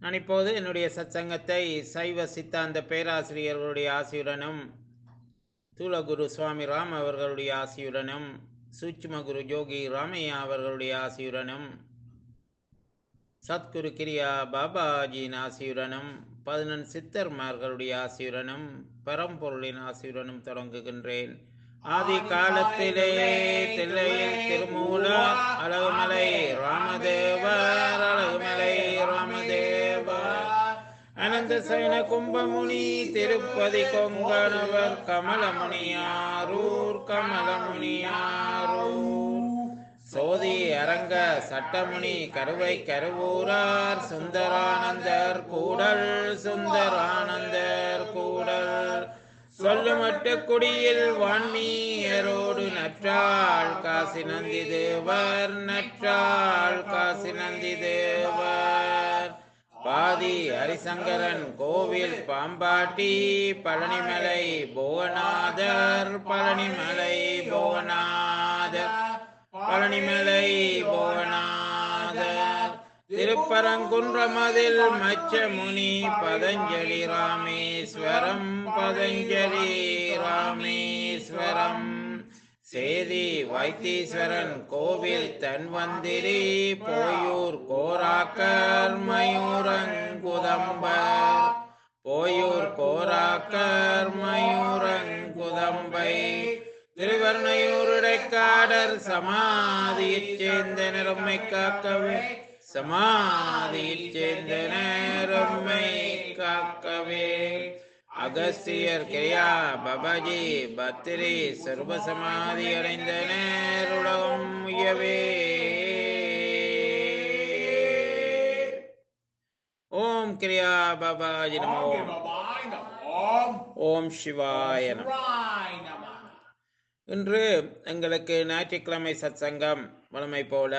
நான் இப்போது என்னுடைய சத்சங்கத்தை சைவ சித்தாந்த பேராசிரியர்களுடைய ஆசியுடனும் தூலகுரு சுவாமி ராம் அவர்களுடைய ஆசியுடனும் சூட்சும குரு ஜோகி ராமையா அவர்களுடைய ஆசியுடனும் சத்குரு கிரியா பாபாஜியின் ஆசியுடனும் பதினெண் சித்தர்மார்களுடைய ஆசியுடனும் பரம்பொருளின் ஆசியுடனும் தொடங்குகின்றேன் ஆதி காலத்திலே தில்லையில் திருமூலர் அழகுமலை ராமதேவர் அழகுமலை ராமதேவர் அனந்த சைன கும்பமுனி திருப்பதி கொங்கணவர் கமலமுனியாரூர் கமலமுனியாரூர் சோதி அரங்க சட்டமுனி கருவை கருவூரார் சுந்தரானந்தர் கூடல் சுந்தரானந்தர் கூடல் சொல்லுமட்டு குடியில் வான்மீயரோடு நற்றாள் காசி நந்தி தேவர் நற்றாள் காசி நந்தி தேவர் பாதி ஹரிசங்கரன் கோவில் பாம்பாட்டி பழனிமலை புவனாதர் பழனிமலை புவனாதர் பழனிமலை புவனாதர் திருப்பரங்குன்றமதில் மச்சமுனி பதஞ்சலி ராமேஸ்வரம் பதஞ்சலி ராமேஸ்வரம் சேதி வைத்தீஸ்வரன் கோவில் தன்வந்திரி போயூர் கோராக்கர் மயூரங்குதம்பர் போயூர் கோராக்கர் மயூரங்குதம்பை திருவர்ணையூருடைக்காடர் சமாதியைச் சேர்ந்த நிறம்மை காக்கவே சமாதியில் சேர்ந்த நேரம்மை காக்கவே அகஸ்தியர் கிரியா பபாஜி பத்திரி சர்வ சமாதி அடைந்த நேருலகம் உயவே ஓம் கிரியா பாபாஜி நமோ பாபாய் நமோம் ஓம் சிவாய நம ராய் நம இன்று எங்களுக்கு ஞாயிற்றுக்கிழமை சத்சங்கம் வழமை போல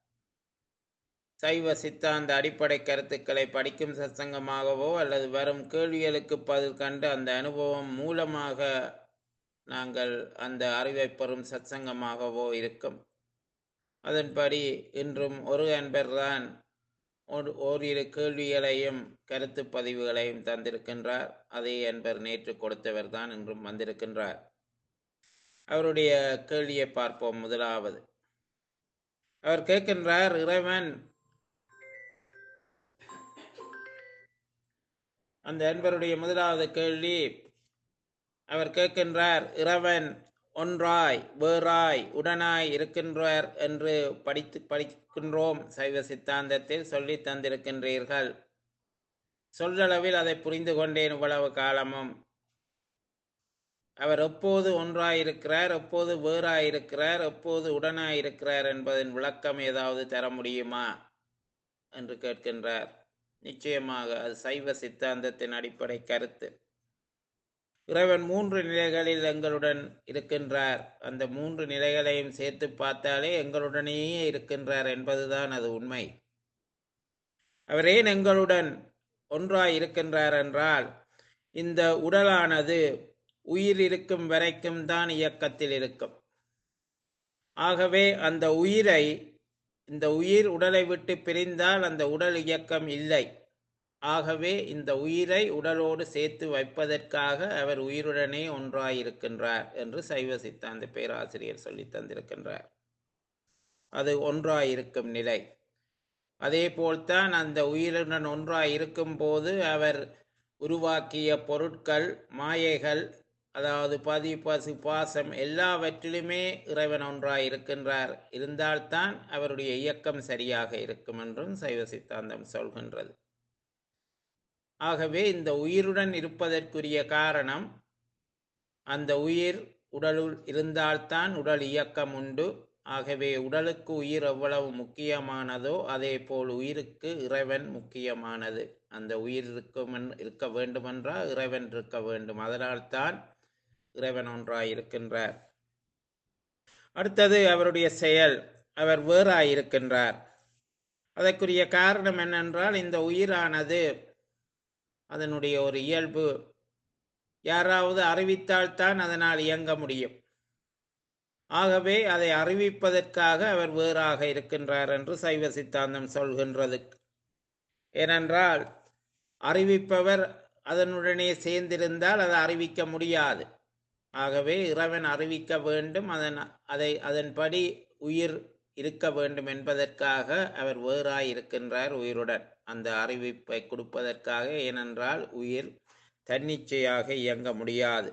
சைவ சித்தாந்த அடிப்படை கருத்துக்களை படிக்கும் சத்சங்கமாகவோ அல்லது வரும் கேள்விகளுக்கு பதில் கண்டு அந்த அனுபவம் மூலமாக நாங்கள் அந்த அறிவை பெறும் சத்சங்கமாகவோ இருக்கும் அதன்படி இன்றும் ஒரு அன்பர்தான் ஒரு ஓரிரு கேள்விகளையும் கருத்து பதிவுகளையும் தந்திருக்கின்றார் அதே அன்பர் நேற்று கொடுத்தவர் தான் இன்றும் வந்திருக்கின்றார் அவருடைய கேள்வியை பார்ப்போம் முதலாவது அவர் கேட்கின்றார் இறைவன் அந்த அன்பருடைய முதலாவது கேள்வி அவர் கேட்கின்றார் இறைவன் ஒன்றாய் வேறாய் உடனாய் இருக்கின்றார் என்று படித்து படிக்கின்றோம் சைவ சித்தாந்தத்தில் சொல்லி தந்திருக்கின்றீர்கள் சொல்லளவில் அதை புரிந்து கொண்டேன் இவ்வளவு காலமும் அவர் எப்போது ஒன்றாயிருக்கிறார் எப்போது வேறாயிருக்கிறார் எப்போது உடனாயிருக்கிறார் என்பதன் விளக்கம் ஏதாவது தர முடியுமா என்று கேட்கின்றார் நிச்சயமாக அது சைவ சித்தாந்தத்தின் அடிப்படை கருத்து இறைவன் மூன்று நிலைகளில் எங்களுடன் இருக்கின்றார் அந்த மூன்று நிலைகளையும் சேர்த்து பார்த்தாலே எங்களுடனேயே இருக்கின்றார் என்பதுதான் அது உண்மை அவர் ஏன் எங்களுடன் ஒன்றாய் இருக்கின்றார் என்றால் இந்த உடலானது உயிர் இருக்கும் வரைக்கும் தான் இயக்கத்தில் இருக்கும் ஆகவே அந்த உயிரை இந்த உயிர் உடலை விட்டு பிரிந்தால் அந்த உடல் இயக்கம் இல்லை ஆகவே இந்த உயிரை உடலோடு சேர்த்து வைப்பதற்காக அவர் உயிருடனே ஒன்றாயிருக்கின்றார் என்று சைவ சித்தாந்த பேராசிரியர் சொல்லி தந்திருக்கின்றார் அது ஒன்றாயிருக்கும் நிலை அதே போல்தான் அந்த உயிருடன் ஒன்றாய் இருக்கும் போது அவர் உருவாக்கிய பொருட்கள் மாயைகள் அதாவது பதி பசு பாசம் எல்லாவற்றிலுமே இறைவன் ஒன்றாய் இருக்கின்றார் இருந்தால்தான் அவருடைய இயக்கம் சரியாக இருக்கும் என்றும் சைவ சித்தாந்தம் சொல்கின்றது ஆகவே இந்த உயிருடன் இருப்பதற்குரிய காரணம் அந்த உயிர் உடலுள் இருந்தால்தான் உடல் இயக்கம் உண்டு ஆகவே உடலுக்கு உயிர் எவ்வளவு முக்கியமானதோ அதே போல் உயிருக்கு இறைவன் முக்கியமானது அந்த உயிர் இருக்கும் இருக்க வேண்டுமென்றால் இறைவன் இருக்க வேண்டும் அதனால்தான் இறைவன் ஒன்றாய் இருக்கின்றார் அடுத்தது அவருடைய செயல் அவர் வேறாயிருக்கின்றார் அதற்குரிய காரணம் என்னென்றால் இந்த உயிரானது அதனுடைய ஒரு இயல்பு யாராவது அறிவித்தால்தான் அதனால் இயங்க முடியும் ஆகவே அதை அறிவிப்பதற்காக அவர் வேறாக இருக்கின்றார் என்று சைவ சித்தாந்தம் சொல்கின்றது ஏனென்றால் அறிவிப்பவர் அதனுடனே சேர்ந்திருந்தால் அதை அறிவிக்க முடியாது ஆகவே இறைவன் அறிவிக்க வேண்டும் அதன் அதை அதன்படி உயிர் இருக்க வேண்டும் என்பதற்காக அவர் வேறாய் இருக்கின்றார் உயிருடன் அந்த அறிவிப்பை கொடுப்பதற்காக ஏனென்றால் உயிர் தன்னிச்சையாக இயங்க முடியாது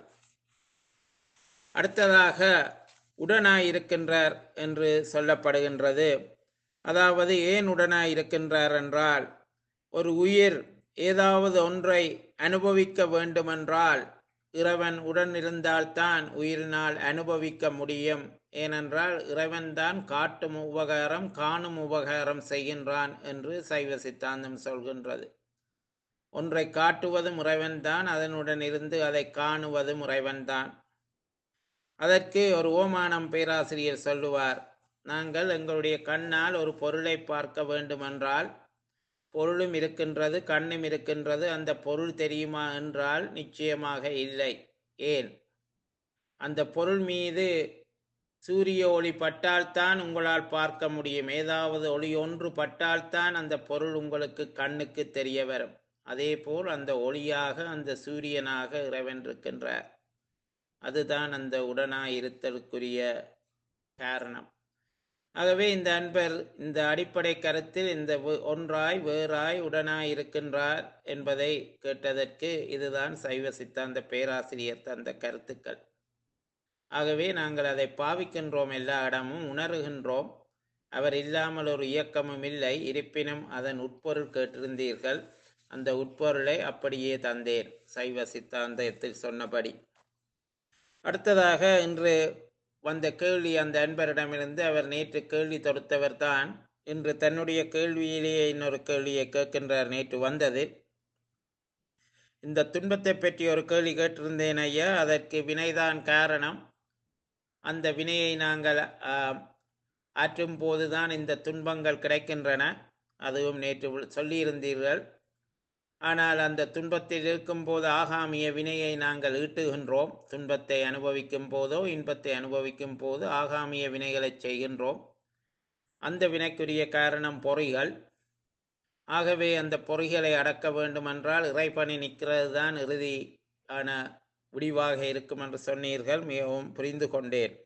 அடுத்ததாக உடனாய் இருக்கின்றார் என்று சொல்லப்படுகின்றது அதாவது ஏன் உடனாய் இருக்கின்றார் என்றால் ஒரு உயிர் ஏதாவது ஒன்றை அனுபவிக்க வேண்டுமென்றால் இறைவன் உடன் இருந்தால்தான் உயிரினால் அனுபவிக்க முடியும் ஏனென்றால் இறைவன்தான் காட்டும் உபகாரம் காணும் உபகாரம் செய்கின்றான் என்று சைவ சித்தாந்தம் சொல்கின்றது ஒன்றை காட்டுவதும் இறைவன்தான் அதனுடன் இருந்து அதை காணுவதும் இறைவன்தான் அதற்கு ஒரு ஓமானம் பேராசிரியர் சொல்லுவார் நாங்கள் எங்களுடைய கண்ணால் ஒரு பொருளை பார்க்க வேண்டுமென்றால் பொருளும் இருக்கின்றது கண்ணும் இருக்கின்றது அந்த பொருள் தெரியுமா என்றால் நிச்சயமாக இல்லை ஏன் அந்த பொருள் மீது சூரிய ஒளி பட்டால்தான் உங்களால் பார்க்க முடியும் ஏதாவது ஒளி ஒன்று பட்டால்தான் அந்த பொருள் உங்களுக்கு கண்ணுக்கு தெரிய வரும் அதேபோல் அந்த ஒளியாக அந்த சூரியனாக இறைவன் இருக்கின்றார் அதுதான் அந்த உடனாய் இருத்தலுக்குரிய காரணம் ஆகவே இந்த அன்பர் இந்த அடிப்படை கருத்தில் இந்த வே- ஒன்றாய் வேறாய் உடனாய் இருக்கின்றார் என்பதை கேட்டதற்கு இதுதான் சைவ சித்தாந்த பேராசிரியர் தந்த கருத்துக்கள் ஆகவே நாங்கள் அதை பாவிக்கின்றோம் எல்லா இடமும் உணர்கின்றோம் அவர் இல்லாமல் ஒரு இயக்கமும் இல்லை இருப்பினும் அதன் உட்பொருள் கேட்டிருந்தீர்கள் அந்த உட்பொருளை அப்படியே தந்தேன் சைவ சித்தாந்தத்தில் சொன்னபடி அடுத்ததாக இன்று வந்த கேள்வி அந்த அன்பரிடமிருந்து அவர் நேற்று கேள்வி தொடுத்தவர் தான் இன்று தன்னுடைய கேள்வியிலேயே இன்னொரு கேள்வியை கேட்கின்றார் நேற்று வந்தது இந்த துன்பத்தை பற்றி ஒரு கேள்வி கேட்டிருந்தேன் ஐயா அதற்கு வினைதான் காரணம் அந்த வினையை நாங்கள் ஆம், ஆற்றும் போதுதான் இந்த துன்பங்கள் கிடைக்கின்றன அதுவும் நேற்று உள்- சொல்லியிருந்தீர்கள் ஆனால் அந்த துன்பத்தில் இருக்கும்போது ஆகாமிய வினையை நாங்கள் ஈட்டுகின்றோம் துன்பத்தை அனுபவிக்கும் போதோ இன்பத்தை அனுபவிக்கும் போது ஆகாமிய வினைகளை செய்கின்றோம் அந்த வினைக்குரிய காரணம் பொறிகள் ஆகவே அந்த பொறிகளை அடக்க வேண்டுமென்றால் இறைப்பணி நிற்கிறது தான் இறுதியான முடிவாக இருக்கும் என்று சொன்னீர்கள் மிகவும் புரிந்து கொண்டேன்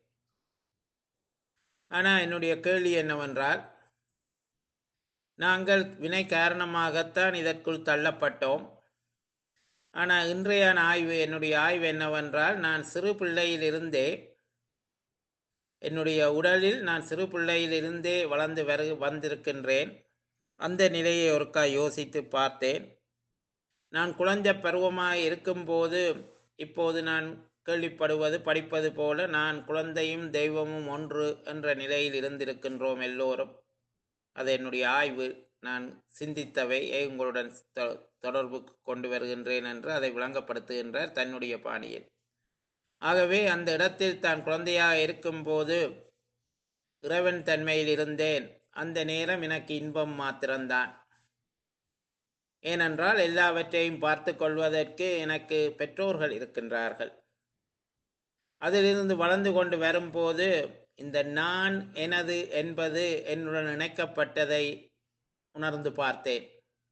ஆனால் என்னுடைய கேள்வி என்னவென்றால் நாங்கள் வினை காரணமாகத்தான் இதற்குள் தள்ளப்பட்டோம் ஆனால் இன்றைய ஆய்வு என்னுடைய ஆய்வு என்னவென்றால் நான் சிறு பிள்ளையிலிருந்தே என்னுடைய உடலில் நான் சிறு பிள்ளையிலிருந்தே வளர்ந்து வரு வந்திருக்கின்றேன் அந்த நிலையை ஒருக்கா யோசித்து பார்த்தேன் நான் குழந்தை பருவமாக இருக்கும்போது இப்போது நான் கேள்விப்படுவது படிப்பது போல நான் குழந்தையும் தெய்வமும் ஒன்று என்ற நிலையில் இருந்திருக்கின்றோம் எல்லோரும் அது என்னுடைய ஆய்வு நான் சிந்தித்தவை உங்களுடன் தொ- தொடர்புக்கு கொண்டு வருகின்றேன் என்று அதை விளங்கப்படுத்துகின்றார் தன்னுடைய பாணியில் ஆகவே அந்த இடத்தில் தான் குழந்தையாக இருக்கும்போது இறைவன் தன்மையில் இருந்தேன் அந்த நேரம் எனக்கு இன்பம் மாத்திரம்தான் ஏனென்றால் எல்லாவற்றையும் பார்த்து கொள்வதற்கு எனக்கு பெற்றோர்கள் இருக்கின்றார்கள் அதிலிருந்து வளர்ந்து கொண்டு வரும்போது இந்த நான் எனது என்பது என்னுடன் இணைக்கப்பட்டதை உணர்ந்து பார்த்தேன்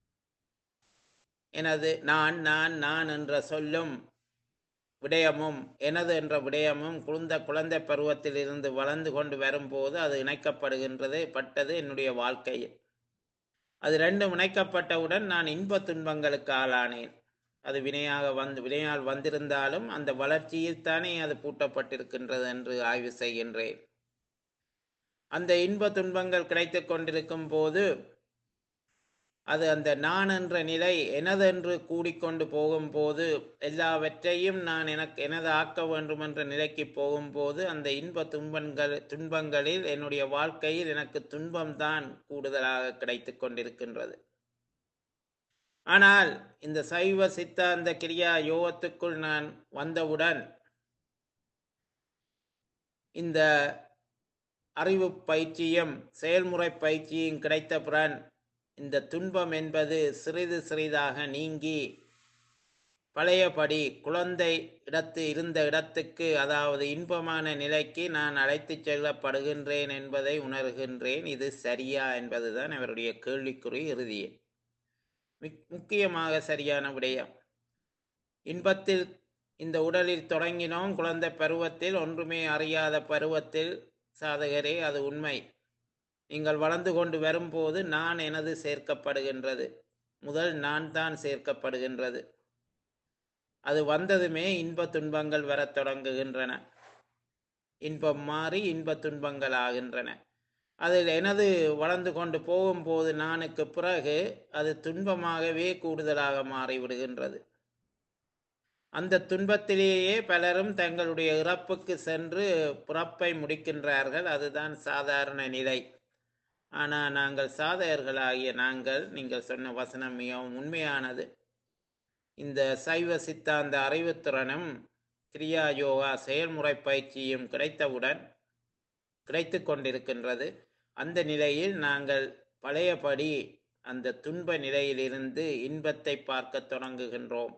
எனது நான் நான் நான் என்ற சொல்லும் விடயமும் எனது என்ற விடயமும் குழந்த குழந்தை பருவத்தில் இருந்து வளர்ந்து கொண்டு வரும்போது அது இணைக்கப்படுகின்றது பட்டது என்னுடைய வாழ்க்கையில் அது ரெண்டும் இணைக்கப்பட்டவுடன் நான் இன்ப துன்பங்களுக்கு ஆளானேன் அது வினையாக வந்து வினையால் வந்திருந்தாலும் அந்த வளர்ச்சியில் தானே அது பூட்டப்பட்டிருக்கின்றது என்று ஆய்வு செய்கின்றேன் அந்த இன்ப துன்பங்கள் கிடைத்துக் கொண்டிருக்கும் போது அது அந்த நான் என்ற நிலை எனதென்று கூடிக்கொண்டு போகும்போது எல்லாவற்றையும் நான் எனக்கு எனது ஆக்க வேண்டும் என்ற நிலைக்கு போகும்போது அந்த இன்ப துன்பங்கள் துன்பங்களில் என்னுடைய வாழ்க்கையில் எனக்கு துன்பம்தான் கூடுதலாக கிடைத்துக் கொண்டிருக்கின்றது ஆனால் இந்த சைவ சித்தாந்த கிரியா யோகத்துக்குள் நான் வந்தவுடன் இந்த அறிவு பயிற்சியும் செயல்முறை பயிற்சியும் கிடைத்தவுடன் இந்த துன்பம் என்பது சிறிது சிறிதாக நீங்கி பழையபடி குழந்தை இடத்து இருந்த இடத்துக்கு அதாவது இன்பமான நிலைக்கு நான் அழைத்துச் செல்லப்படுகின்றேன் என்பதை உணர்கின்றேன் இது சரியா என்பதுதான் அவருடைய கேள்விக்குறி இறுதியே மிக்- முக்கியமாக சரியான விடயம் இன்பத்தில் இந்த உடலில் தொடங்கினோம் குழந்தை பருவத்தில் ஒன்றுமே அறியாத பருவத்தில் சாதகரே அது உண்மை நீங்கள் வளர்ந்து கொண்டு வரும்போது நான் எனது சேர்க்கப்படுகின்றது முதல் நான் தான் சேர்க்கப்படுகின்றது அது வந்ததுமே இன்ப துன்பங்கள் வரத் தொடங்குகின்றன இன்பம் மாறி இன்ப துன்பங்கள் ஆகின்றன அதில் எனது வளர்ந்து கொண்டு போகும்போது நானுக்கு பிறகு அது துன்பமாகவே கூடுதலாக மாறிவிடுகின்றது அந்த துன்பத்திலேயே பலரும் தங்களுடைய இறப்புக்கு சென்று பிறப்பை முடிக்கின்றார்கள் அதுதான் சாதாரண நிலை ஆனால் நாங்கள் சாதகர்களாகிய நாங்கள் நீங்கள் சொன்ன வசனம் மிகவும் உண்மையானது இந்த சைவ சித்தாந்த அறிவுத்திறனும் கிரியா யோகா செயல்முறை பயிற்சியும் கிடைத்தவுடன் கிடைத்து கொண்டிருக்கின்றது அந்த நிலையில் நாங்கள் பழையபடி அந்த துன்ப நிலையிலிருந்து இன்பத்தை பார்க்க தொடங்குகின்றோம்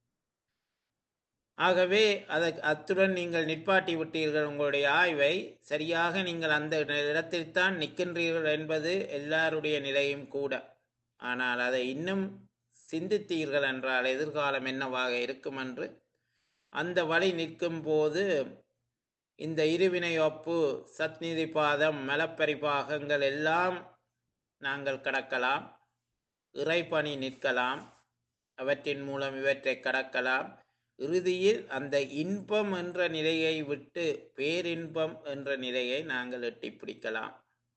ஆகவே அதை அத்துடன் நீங்கள் நிற்பாட்டி விட்டீர்கள் உங்களுடைய ஆய்வை சரியாக நீங்கள் அந்த இடத்தில்தான் நிற்கின்றீர்கள் என்பது எல்லாருடைய நிலையும் கூட ஆனால் அதை இன்னும் சிந்தித்தீர்கள் என்றால் எதிர்காலம் என்னவாக இருக்கும் என்று அந்த வழி நிற்கும் போது இந்த இருவினை ஒப்பு சத்நிதி பாதம் மலப்பரிபாகங்கள் எல்லாம் நாங்கள் கடக்கலாம் இறைப்பணி நிற்கலாம் அவற்றின் மூலம் இவற்றை கடக்கலாம் இறுதியில் அந்த இன்பம் என்ற நிலையை விட்டு பேரின்பம் என்ற நிலையை நாங்கள் எட்டி பிடிக்கலாம்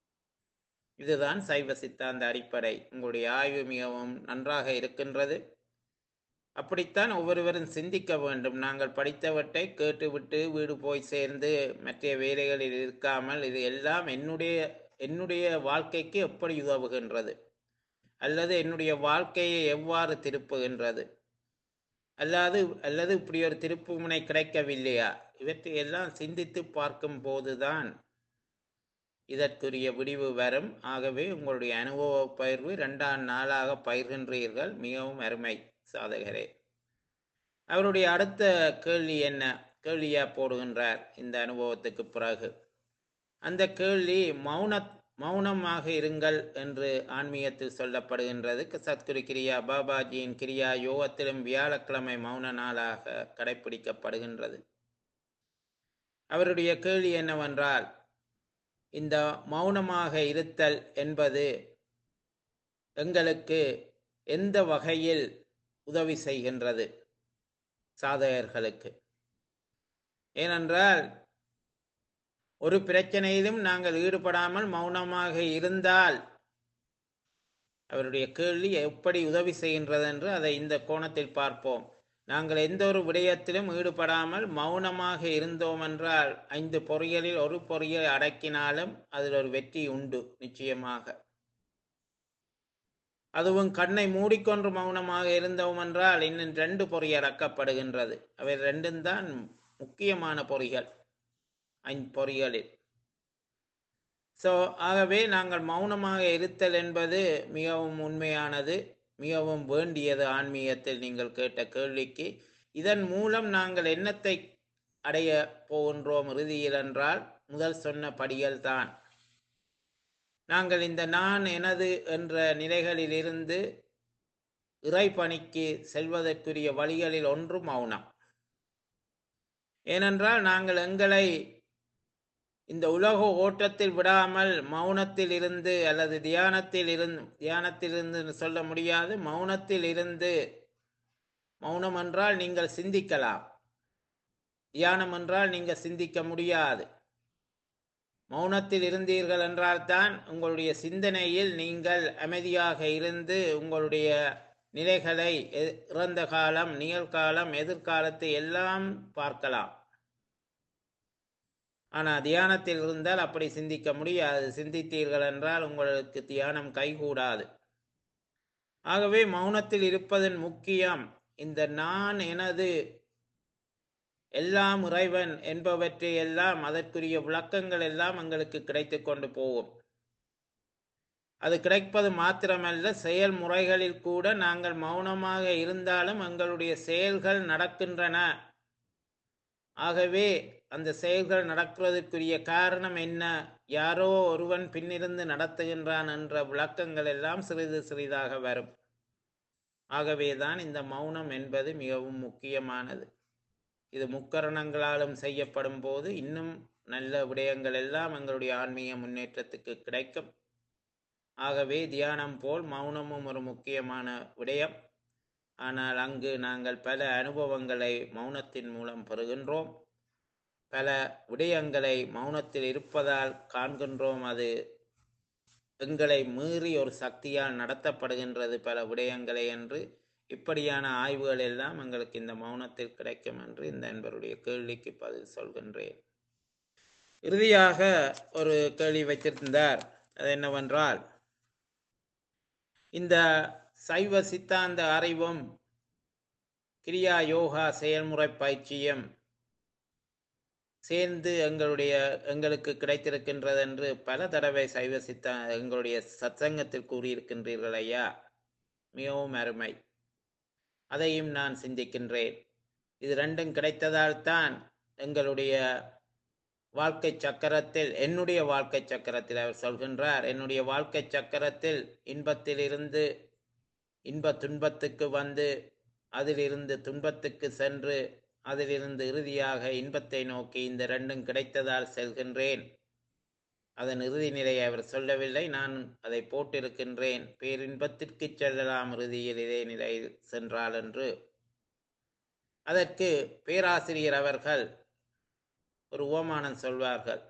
இதுதான் சைவ சித்தாந்த அடிப்படை உங்களுடைய ஆய்வு மிகவும் நன்றாக இருக்கின்றது அப்படித்தான் ஒவ்வொருவரும் சிந்திக்க வேண்டும் நாங்கள் படித்தவற்றை கேட்டுவிட்டு வீடு போய் சேர்ந்து மற்ற வேலைகளில் இருக்காமல் இது எல்லாம் என்னுடைய என்னுடைய வாழ்க்கைக்கு எப்படி உதவுகின்றது அல்லது என்னுடைய வாழ்க்கையை எவ்வாறு திருப்புகின்றது அல்லாது அல்லது இப்படி ஒரு திருப்பு முனை கிடைக்கவில்லையா இவற்றை எல்லாம் சிந்தித்து பார்க்கும் போதுதான் இதற்குரிய விடிவு வரும் ஆகவே உங்களுடைய அனுபவ பயிர்வு இரண்டாம் நாளாக பயிர்கின்றீர்கள் மிகவும் அருமை சாதகரே அவருடைய அடுத்த கேள்வி என்ன கேள்வியா போடுகின்றார் இந்த அனுபவத்துக்கு பிறகு அந்த கேள்வி மௌன மௌனமாக இருங்கள் என்று ஆன்மீகத்தில் சொல்லப்படுகின்றது சத்குரு கிரியா பாபாஜியின் கிரியா யோகத்திலும் வியாழக்கிழமை மௌன நாளாக கடைபிடிக்கப்படுகின்றது அவருடைய கேள்வி என்னவென்றால் இந்த மௌனமாக இருத்தல் என்பது எங்களுக்கு எந்த வகையில் உதவி செய்கின்றது சாதகர்களுக்கு ஏனென்றால் ஒரு பிரச்சனையிலும் நாங்கள் ஈடுபடாமல் மௌனமாக இருந்தால் அவருடைய கேள்வி எப்படி உதவி செய்கின்றது என்று அதை இந்த கோணத்தில் பார்ப்போம் நாங்கள் எந்த ஒரு விடயத்திலும் ஈடுபடாமல் மௌனமாக இருந்தோம் என்றால் ஐந்து பொறியலில் ஒரு பொறியலை அடக்கினாலும் அதில் ஒரு வெற்றி உண்டு நிச்சயமாக அதுவும் கண்ணை மூடிக்கொண்டு மௌனமாக இருந்தோம் என்றால் இன்னும் ரெண்டு பொறி அடக்கப்படுகின்றது அவை ரெண்டும் தான் முக்கியமான பொறிகள் ஐந்து பொறிகளில் ஸோ ஆகவே நாங்கள் மௌனமாக இருத்தல் என்பது மிகவும் உண்மையானது மிகவும் வேண்டியது ஆன்மீகத்தில் நீங்கள் கேட்ட கேள்விக்கு இதன் மூலம் நாங்கள் என்னத்தை அடைய போகின்றோம் இறுதியில் என்றால் முதல் சொன்ன படிகள் தான் நாங்கள் இந்த நான் எனது என்ற நிலைகளிலிருந்து இறைப்பணிக்கு செல்வதற்குரிய வழிகளில் ஒன்று மௌனம் ஏனென்றால் நாங்கள் எங்களை இந்த உலக ஓட்டத்தில் விடாமல் மௌனத்தில் இருந்து அல்லது தியானத்தில் இருந்து தியானத்தில் இருந்து சொல்ல முடியாது மௌனத்தில் இருந்து மௌனம் என்றால் நீங்கள் சிந்திக்கலாம் தியானம் என்றால் நீங்கள் சிந்திக்க முடியாது மௌனத்தில் இருந்தீர்கள் என்றால் தான் உங்களுடைய சிந்தனையில் நீங்கள் அமைதியாக இருந்து உங்களுடைய நிலைகளை இறந்த காலம் நிகழ்காலம் எதிர்காலத்தை எல்லாம் பார்க்கலாம் ஆனால் தியானத்தில் இருந்தால் அப்படி சிந்திக்க முடியாது சிந்தித்தீர்கள் என்றால் உங்களுக்கு தியானம் கைகூடாது ஆகவே மௌனத்தில் இருப்பதன் முக்கியம் இந்த நான் எனது எல்லாம் இறைவன் என்பவற்றை எல்லாம் அதற்குரிய விளக்கங்கள் எல்லாம் எங்களுக்கு கிடைத்து கொண்டு போகும் அது கிடைப்பது மாத்திரமல்ல செயல்முறைகளில் கூட நாங்கள் மௌனமாக இருந்தாலும் எங்களுடைய செயல்கள் நடக்கின்றன ஆகவே அந்த செயல்கள் நடக்கிறதுக்குரிய காரணம் என்ன யாரோ ஒருவன் பின்னிருந்து நடத்துகின்றான் என்ற விளக்கங்கள் எல்லாம் சிறிது சிறிதாக வரும் ஆகவேதான் இந்த மௌனம் என்பது மிகவும் முக்கியமானது இது முக்கரணங்களாலும் செய்யப்படும் போது இன்னும் நல்ல விடயங்கள் எல்லாம் எங்களுடைய ஆன்மீக முன்னேற்றத்துக்கு கிடைக்கும் ஆகவே தியானம் போல் மௌனமும் ஒரு முக்கியமான விடயம் ஆனால் அங்கு நாங்கள் பல அனுபவங்களை மௌனத்தின் மூலம் பெறுகின்றோம் பல விடயங்களை மௌனத்தில் இருப்பதால் காண்கின்றோம் அது எங்களை மீறி ஒரு சக்தியால் நடத்தப்படுகின்றது பல விடயங்களை என்று இப்படியான ஆய்வுகள் எல்லாம் எங்களுக்கு இந்த மௌனத்தில் கிடைக்கும் என்று இந்த நண்பருடைய கேள்விக்கு பதில் சொல்கின்றேன் இறுதியாக ஒரு கேள்வி வைத்திருந்தார் அது என்னவென்றால் இந்த சைவ சித்தாந்த அறிவும் கிரியா யோகா செயல்முறை பயிற்சியும் சேர்ந்து எங்களுடைய எங்களுக்கு கிடைத்திருக்கின்றது என்று பல தடவை சைவ சித்தா எங்களுடைய சத்சங்கத்தில் கூறியிருக்கின்றீர்கள் ஐயா மிகவும் அருமை அதையும் நான் சிந்திக்கின்றேன் இது ரெண்டும் கிடைத்ததால் தான் எங்களுடைய வாழ்க்கை சக்கரத்தில் என்னுடைய வாழ்க்கை சக்கரத்தில் அவர் சொல்கின்றார் என்னுடைய வாழ்க்கை சக்கரத்தில் இன்பத்திலிருந்து இன்ப துன்பத்துக்கு வந்து அதிலிருந்து துன்பத்துக்கு சென்று அதிலிருந்து இறுதியாக இன்பத்தை நோக்கி இந்த ரெண்டும் கிடைத்ததால் செல்கின்றேன் அதன் இறுதி நிலையை அவர் சொல்லவில்லை நான் அதை போட்டிருக்கின்றேன் பேரின்பத்திற்கு செல்லலாம் இறுதியில் இதே நிலையில் சென்றால் என்று அதற்கு பேராசிரியர் அவர்கள் ஒரு ஓமானம் சொல்வார்கள்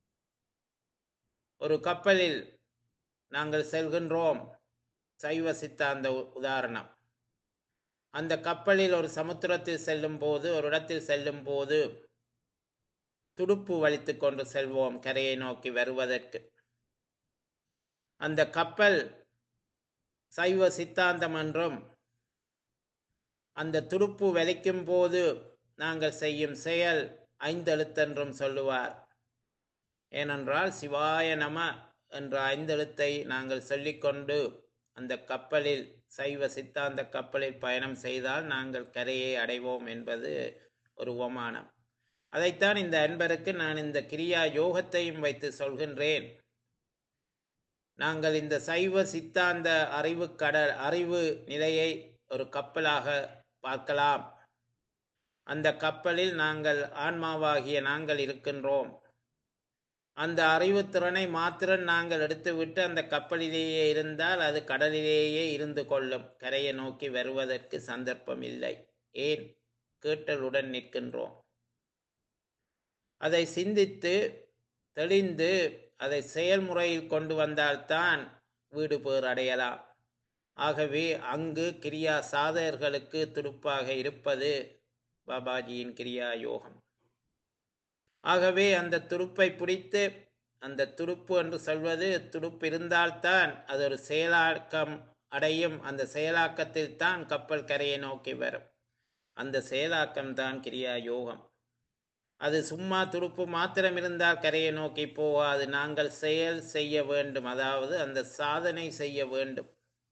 ஒரு கப்பலில் நாங்கள் செல்கின்றோம் சைவ சித்தாந்த உதாரணம் அந்த கப்பலில் ஒரு சமுத்திரத்தில் செல்லும் போது ஒரு இடத்தில் செல்லும் போது துடுப்பு வலித்து கொண்டு செல்வோம் கரையை நோக்கி வருவதற்கு அந்த கப்பல் சைவ சித்தாந்தம் என்றும் அந்த துடுப்பு வலிக்கும் போது நாங்கள் செய்யும் செயல் ஐந்தெழுத்தென்றும் சொல்லுவார் ஏனென்றால் சிவாய நம என்ற ஐந்தெழுத்தை நாங்கள் சொல்லிக்கொண்டு அந்த கப்பலில் சைவ சித்தாந்த கப்பலில் பயணம் செய்தால் நாங்கள் கரையை அடைவோம் என்பது ஒரு உமானம் அதைத்தான் இந்த அன்பருக்கு நான் இந்த கிரியா யோகத்தையும் வைத்து சொல்கின்றேன் நாங்கள் இந்த சைவ சித்தாந்த அறிவு கடல் அறிவு நிலையை ஒரு கப்பலாக பார்க்கலாம் அந்த கப்பலில் நாங்கள் ஆன்மாவாகிய நாங்கள் இருக்கின்றோம் அந்த அறிவுத்திறனை மாத்திரம் நாங்கள் எடுத்துவிட்டு அந்த கப்பலிலேயே இருந்தால் அது கடலிலேயே இருந்து கொள்ளும் கரையை நோக்கி வருவதற்கு சந்தர்ப்பம் இல்லை ஏன் கேட்டலுடன் நிற்கின்றோம் அதை சிந்தித்து தெளிந்து அதை செயல்முறையில் கொண்டு வந்தால்தான் வீடு பேர் அடையலாம் ஆகவே அங்கு கிரியா சாதகர்களுக்கு துடுப்பாக இருப்பது பாபாஜியின் கிரியா யோகம் ஆகவே அந்த துடுப்பை பிடித்து அந்த துடுப்பு என்று சொல்வது துடுப்பு இருந்தால்தான் அது ஒரு செயலாக்கம் அடையும் அந்த செயலாக்கத்தில் தான் கப்பல் கரையை நோக்கி வரும் அந்த செயலாக்கம் தான் கிரியா யோகம் அது சும்மா துடுப்பு மாத்திரம் இருந்தால் கரையை நோக்கி போகாது நாங்கள் செயல் செய்ய வேண்டும் அதாவது அந்த சாதனை செய்ய வேண்டும்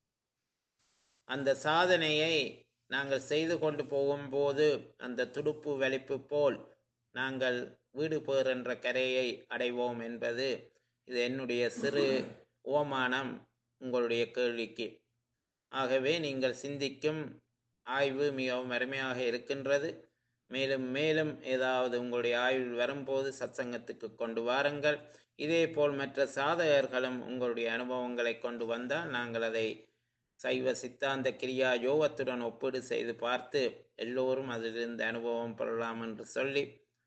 அந்த சாதனையை நாங்கள் செய்து கொண்டு போகும்போது அந்த துடுப்பு வலிப்பு போல் நாங்கள் வீடு பேர் என்ற கரையை அடைவோம் என்பது இது என்னுடைய சிறு ஓமானம் உங்களுடைய கேள்விக்கு ஆகவே நீங்கள் சிந்திக்கும் ஆய்வு மிகவும் அருமையாக இருக்கின்றது மேலும் மேலும் ஏதாவது உங்களுடைய ஆய்வில் வரும்போது சத்சங்கத்துக்கு கொண்டு வாருங்கள் இதே போல் மற்ற சாதகர்களும் உங்களுடைய அனுபவங்களை கொண்டு வந்தால் நாங்கள் அதை சைவ சித்தாந்த கிரியா யோகத்துடன் ஒப்பீடு செய்து பார்த்து எல்லோரும் அதிலிருந்து அனுபவம் பெறலாம் என்று சொல்லி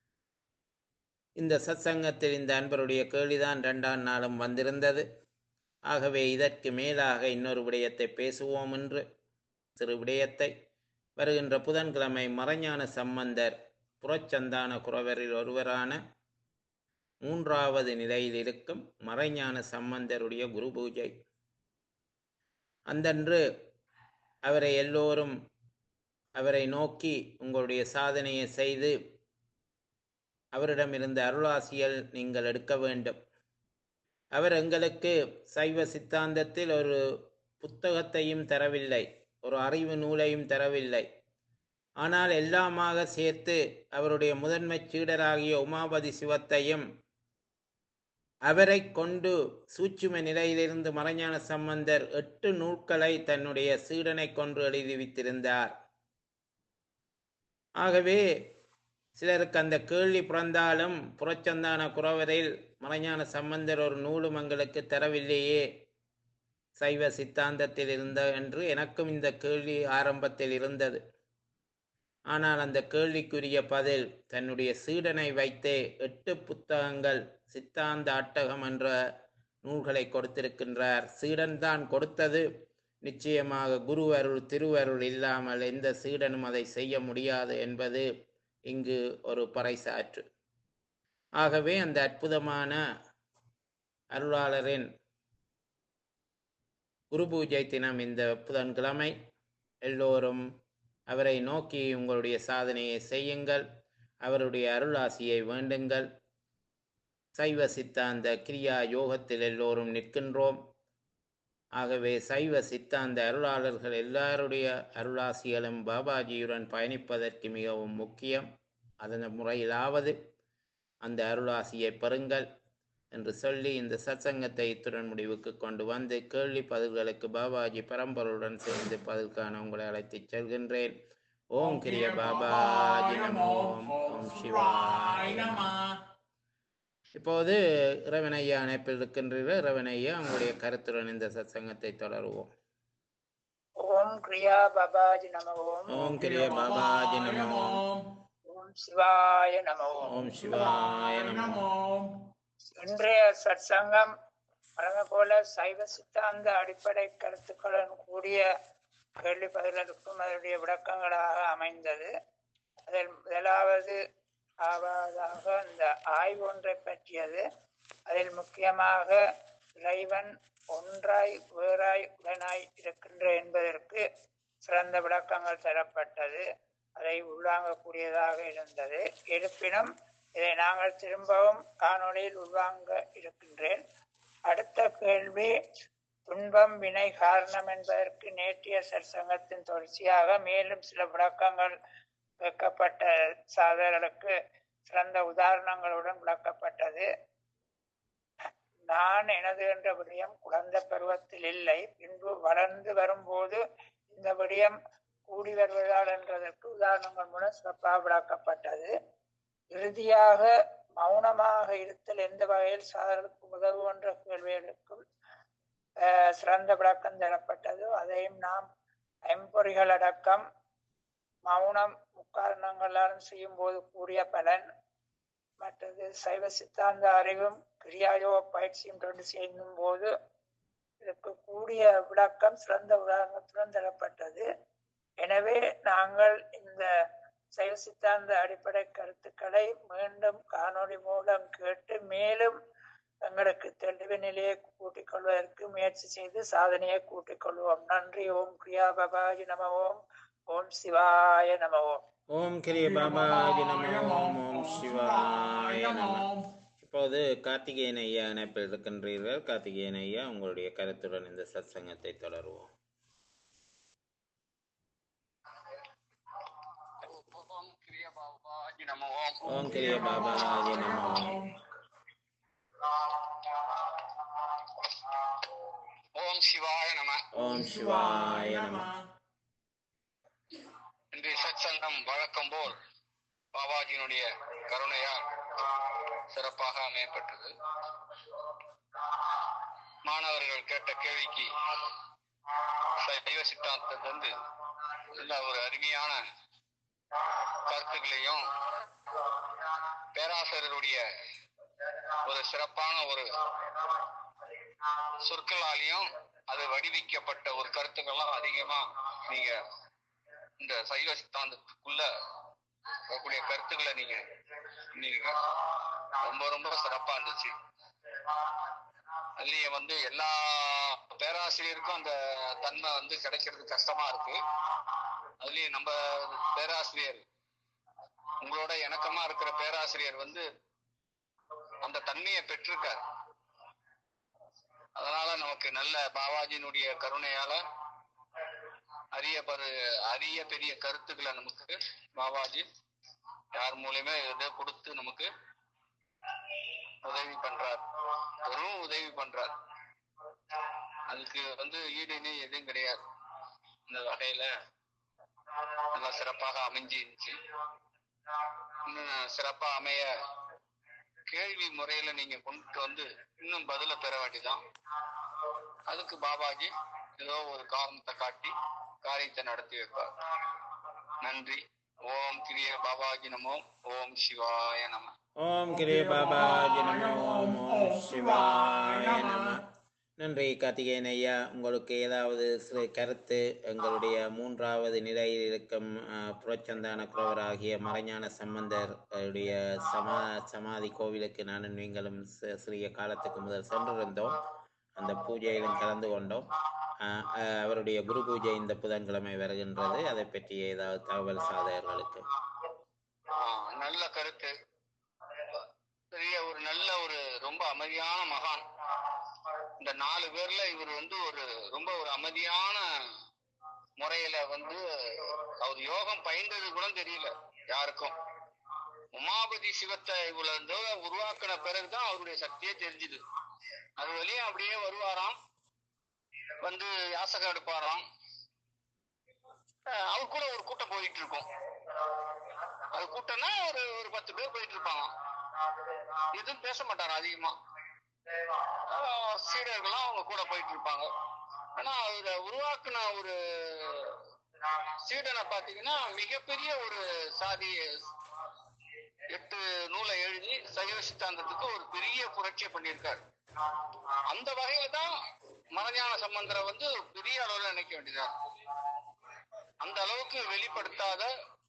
இந்த சத்சங்கத்தில் இந்த அன்பருடைய கேள்விதான் இரண்டாம் நாளும் வந்திருந்தது ஆகவே இதற்கு மேலாக இன்னொரு விடயத்தை பேசுவோம் என்று சிறு விடயத்தை வருகின்ற புதன்கிழமை மறைஞான சம்பந்தர் புறச்சந்தான குறவரில் ஒருவரான மூன்றாவது நிலையில் இருக்கும் மறைஞான சம்பந்தருடைய குரு பூஜை அந்தன்று அவரை எல்லோரும் அவரை நோக்கி உங்களுடைய சாதனையை செய்து அவரிடமிருந்து அருளாசியல் நீங்கள் எடுக்க வேண்டும் அவர் எங்களுக்கு சைவ சித்தாந்தத்தில் ஒரு புத்தகத்தையும் தரவில்லை ஒரு அறிவு நூலையும் தரவில்லை ஆனால் எல்லாமாக சேர்த்து அவருடைய முதன்மை சீடராகிய உமாபதி சிவத்தையும் அவரை கொண்டு சூட்சும நிலையிலிருந்து மறைஞான சம்பந்தர் எட்டு நூல்களை தன்னுடைய சீடனை கொண்டு எழுதி வைத்திருந்தார் ஆகவே சிலருக்கு அந்த கேள்வி பிறந்தாலும் புறச்சந்தான குறவரில் மறைஞான சம்பந்தர் ஒரு நூலும் எங்களுக்கு தரவில்லையே சைவ சித்தாந்தத்தில் இருந்த என்று எனக்கும் இந்த கேள்வி ஆரம்பத்தில் இருந்தது ஆனால் அந்த கேள்விக்குரிய பதில் தன்னுடைய சீடனை வைத்தே எட்டு புத்தகங்கள் சித்தாந்த அட்டகம் என்ற நூல்களை கொடுத்திருக்கின்றார் சீடன் தான் கொடுத்தது நிச்சயமாக குருவருள் திருவருள் இல்லாமல் எந்த சீடனும் அதை செய்ய முடியாது என்பது இங்கு ஒரு பறைசாற்று ஆகவே அந்த அற்புதமான அருளாளரின் குரு பூஜை தினம் இந்த புதன்கிழமை எல்லோரும் அவரை நோக்கி உங்களுடைய சாதனையை செய்யுங்கள் அவருடைய அருளாசியை வேண்டுங்கள் சைவ சித்தாந்த கிரியா யோகத்தில் எல்லோரும் நிற்கின்றோம் ஆகவே சைவ சித்தாந்த அருளாளர்கள் எல்லாருடைய அருளாசிகளும் பாபாஜியுடன் பயணிப்பதற்கு மிகவும் முக்கியம் அதன் முறையிலாவது அந்த அருளாசியை பெறுங்கள் என்று சொல்லி இந்த சத்சங்கத்தை இத்துடன் முடிவுக்கு கொண்டு வந்து கேள்வி பதில்களுக்கு பாபாஜி பரம்பருடன் சேர்ந்து பதில் காண உங்களை அழைத்துச் செல்கின்றேன் ஓம் கிரிய பாபாஜி நமோ ஓம் சிவாய் நமோ. இப்போது இறைவனையா அணைப்பில் இருக்கின்றீர்கள் இறைவனையா உங்களுடைய கருத்துடன் இந்த சத்சங்கத்தை தொடருவோம் ஓம் கிரியா பாபாஜி நம ஓம் ஓம் கிரிய பாபாஜி நமோ ஓம் சிவாய நம ஓம் ஓம் சிவாய நமோ இன்றைய சற்சங்கம் வழங்க போல சைவ சித்தாந்த அடிப்படை கருத்துக்களுடன் கூடிய கேள்வி பதில்களுக்கும் அதனுடைய விளக்கங்களாக அமைந்தது அதில் முதலாவது ஆவதாக இந்த ஆய்வு ஒன்றை பற்றியது அதில் முக்கியமாக இறைவன் ஒன்றாய் வேறாய் உடனாய் இருக்கின்ற என்பதற்கு சிறந்த விளக்கங்கள் தரப்பட்டது அதை உள்வாங்கக்கூடியதாக இருந்தது இருப்பினும் இதை நாங்கள் திரும்பவும் காணொளியில் உள்வாங்க இருக்கின்றேன் அடுத்த கேள்வி துன்பம் வினை காரணம் என்பதற்கு நேற்றைய சற்சங்கத்தின் தொடர்ச்சியாக மேலும் சில விளக்கங்கள் வைக்கப்பட்ட சாதகர்களுக்கு சிறந்த உதாரணங்களுடன் விளக்கப்பட்டது நான் எனது என்ற விடயம் குழந்தை பருவத்தில் இல்லை பின்பு வளர்ந்து வரும்போது இந்த விடயம் கூடி வருவதால் என்றதற்கு உதாரணங்கள் மூலம் சிறப்பாக விளக்கப்பட்டது இறுதியாக மௌனமாக இருத்தல் எந்த வகையில் சாதலுக்கு உதவும் என்ற கேள்விகளுக்கும் அஹ், சிறந்த விளக்கம் தரப்பட்டது அதையும் நாம் ஐம்பொறிகள் அடக்கம் மௌனம் முக்காரணங்களாலும் செய்யும் போது கூடிய பலன் மற்றது சைவ சித்தாந்த அறிவும் கிரியாயோக பயிற்சியும் ரெண்டு செய்யும் போது இதற்கு கூடிய விளக்கம் சிறந்த உதாரணத்துடன் தரப்பட்டது எனவே நாங்கள் இந்த சைவ சித்தாந்த அடிப்படை கருத்துக்களை மீண்டும் காணொளி மூலம் கேட்டு மேலும் எங்களுக்கு தெளிவு நிலையை கூட்டிக் கொள்வதற்கு முயற்சி செய்து சாதனையை கூட்டிக் கொள்வோம் நன்றி ஓம் கிரியா பபாஜி நம ஓம் ஓம் சிவாய நம ஓம் ஓம் கிரிய பாபாஜி நமோ ஓம் ஓம் சிவாய நமோ இப்போது கார்த்திகேயன் ஐயா இணைப்பில் இருக்கின்றீர்கள் கார்த்திகேயன் ஐயா உங்களுடைய கருத்துடன் இந்த சத்சங்கத்தை தொடருவோம் ஓம் கிரிய பாபாஜி நம ஓம் ஓம் கிரிய பாபாஜி நமோ ஓம் சிவாய நம ஓம் சிவாய நமோ இன்றைய சத்சங்கம் வழக்கம் போல் பாபாஜியினுடைய கருணையால் சிறப்பாக அமையப்பட்டது மாணவர்கள் கேட்ட கேள்விக்கு சைவ சித்தாந்தத்திலிருந்து நல்ல ஒரு அருமையான கருத்துக்களையும் பேராசிரியருடைய ஒரு சிறப்பான ஒரு சொற்களாலையும் அது வடிவிக்கப்பட்ட ஒரு கருத்துக்கள்லாம் அதிகமா நீங்க இந்த சைவ சித்தாந்தத்துக்குள்ள வரக்கூடிய கருத்துக்களை நீங்க சொன்னீங்க ரொம்ப ரொம்ப சிறப்பா இருந்துச்சு அதுலயே வந்து எல்லா பேராசிரியருக்கும் அந்த தன்மை வந்து கிடைக்கிறது கஷ்டமா இருக்கு அதுலயே நம்ம பேராசிரியர் உங்களோட இணக்கமா இருக்கிற பேராசிரியர் வந்து அந்த தன்மையை பெற்றிருக்கார் அதனால நமக்கு நல்ல பாபாஜியினுடைய கருணையால அரிய பரு அரிய பெரிய கருத்துக்களை நமக்கு பாபாஜி யார் மூலியமே இதை கொடுத்து நமக்கு உதவி பண்றார் பெரும் உதவி பண்றார் அதுக்கு வந்து ஈடு இணை எதுவும் கிடையாது இந்த வகையில நல்லா சிறப்பாக அமைஞ்சு இருந்துச்சு இன்னும் சிறப்பா அமைய கேள்வி முறையில நீங்க கொண்டுட்டு வந்து இன்னும் பதில பெற வேண்டியதான் அதுக்கு பாபாஜி ஏதோ ஒரு காரணத்தை காட்டி காரியத்தை நடத்தி வைப்பார் நன்றி ஓம் கிரிய பாபாஜி நமோ ஓம் சிவாய நம ஓம் கிரிய பாபாஜி நமோ ஓம் ஓம் சிவாய நம நன்றி கார்த்திகேயன் ஐயா உங்களுக்கு ஏதாவது சிறு கருத்து எங்களுடைய மூன்றாவது நிலையில் இருக்கும் அஹ், புறச்சந்தான குரவராகிய மறைஞான சம்பந்தர் அவருடைய சமா சமாதி கோவிலுக்கு நானும் நீங்களும் சி- சிறிய காலத்துக்கு முதல் சென்றிருந்தோம் அந்த பூஜையிலும் கலந்து கொண்டோம் அஹ், அஹ், அவருடைய குரு பூஜை இந்த புதன்கிழமை வருகின்றது அதை பற்றி ஏதாவது தகவல் சாதகர்களுக்கு ஆஹ் நல்ல கருத்து பெரிய ஒரு நல்ல ஒரு ரொம்ப அமைதியான மகான் இந்த நாலு பேர்ல இவர் வந்து ஒரு ரொம்ப ஒரு அமைதியான முறையில வந்து அவர் யோகம் பயின்றது கூட தெரியல யாருக்கும் உமாபதி சிவத்தை இவ்வளவு இந்த உருவாக்கின பிறகுதான் அவருடைய சக்தியே தெரிஞ்சுது அது வெளியே அப்படியே வருவாராம் வந்து யாசகம் எடுப்பாராம் அஹ் அவர் கூட ஒரு கூட்டம் போயிட்டு இருக்கும் அது கூட்டம்னா ஒரு ஒரு பத்து பேர் போயிட்டு இருப்பாங்க எதுவும் பேச மாட்டாரு அதிகமா ஆஹ் சீடர்களும் அவங்க கூட போயிட்டு இருப்பாங்க ஆனா அவரை உருவாக்குன ஒரு சீடனை பாத்தீங்கன்னா மிகப்பெரிய ஒரு சாதி எட்டு நூலை எழுதி சைவ சித்தாந்தத்துக்கு ஒரு பெரிய புரட்சியை பண்ணியிருக்காரு அந்த வகையில தான் மரஞான சம்பந்தரை வந்து பெரிய அளவுல நினைக்க வேண்டியதா இருக்கு. அந்த அளவுக்கு வெளிப்படுத்தாத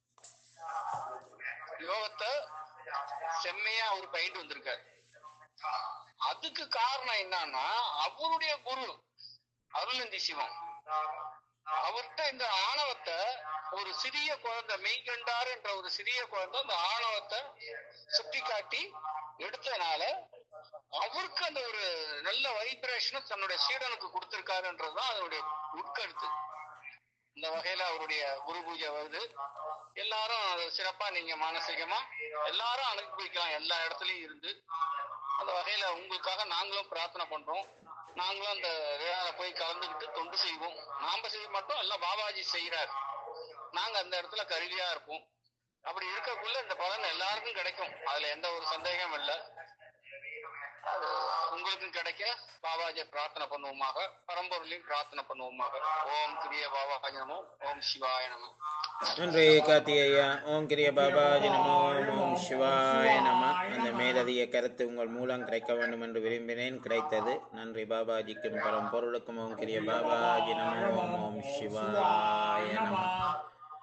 யோகத்தை செம்மையா அவர் பயிட்டு வந்திருக்காரு அதுக்கு காரணம் என்னன்னா அவருடைய குரு அருளந்தி சிவம் அவர்கிட்ட இந்த ஆணவத்தை ஒரு சிறிய குழந்தை மெய்கண்டார் என்ற ஒரு சிறிய குழந்தை அந்த ஆணவத்தை சுட்டி காட்டி எடுத்தனால அவருக்கு அந்த ஒரு நல்ல வைப்ரேஷனை தன்னுடைய சீடனுக்கு கொடுத்திருக்காருன்றதுதான் அதனுடைய உட்கருத்து இந்த வகையில அவருடைய குரு பூஜை வருது எல்லாரும் அதை சிறப்பா நீங்க மானசீகமா எல்லாரும் அனுபவிக்கலாம் எல்லா இடத்துலயும் இருந்து அந்த வகையில உங்களுக்காக நாங்களும் பிரார்த்தனை பண்றோம் நாங்களும் அந்த விழால போய் கலந்துக்கிட்டு தொண்டு செய்வோம் நாம செய்ய மாட்டோம் எல்லாம் பாபாஜி செய்யறாரு நாங்க அந்த இடத்துல கருவியா இருப்போம் அப்படி இருக்கக்குள்ள இந்த பலன் எல்லாருக்கும் கிடைக்கும் அதுல எந்த ஒரு சந்தேகம் இல்லை அது உங்களுக்கும் கிடைக்க பாபாஜியை பிரார்த்தனை பண்ணுவோமாக பரம்பொருளையும் பிரார்த்தனை பண்ணுவோமாக ஓம் கிரிய பாபாஜி நமோ ஓம் சிவாய நமோ நன்றி கார்த்திகேயா ஓம் கிரிய பாபாஜி நமோ ஓம் ஓம் சிவாய நம அந்த மேலதிக கருத்து உங்கள் மூலம் கிடைக்க வேண்டும் என்று விரும்பினேன் கிடைத்தது நன்றி பாபாஜிக்கும் பரம் பொருளுக்கும் ஓம் கிரிய பாபாஜி நமோ ஓம் ஓம் சிவாய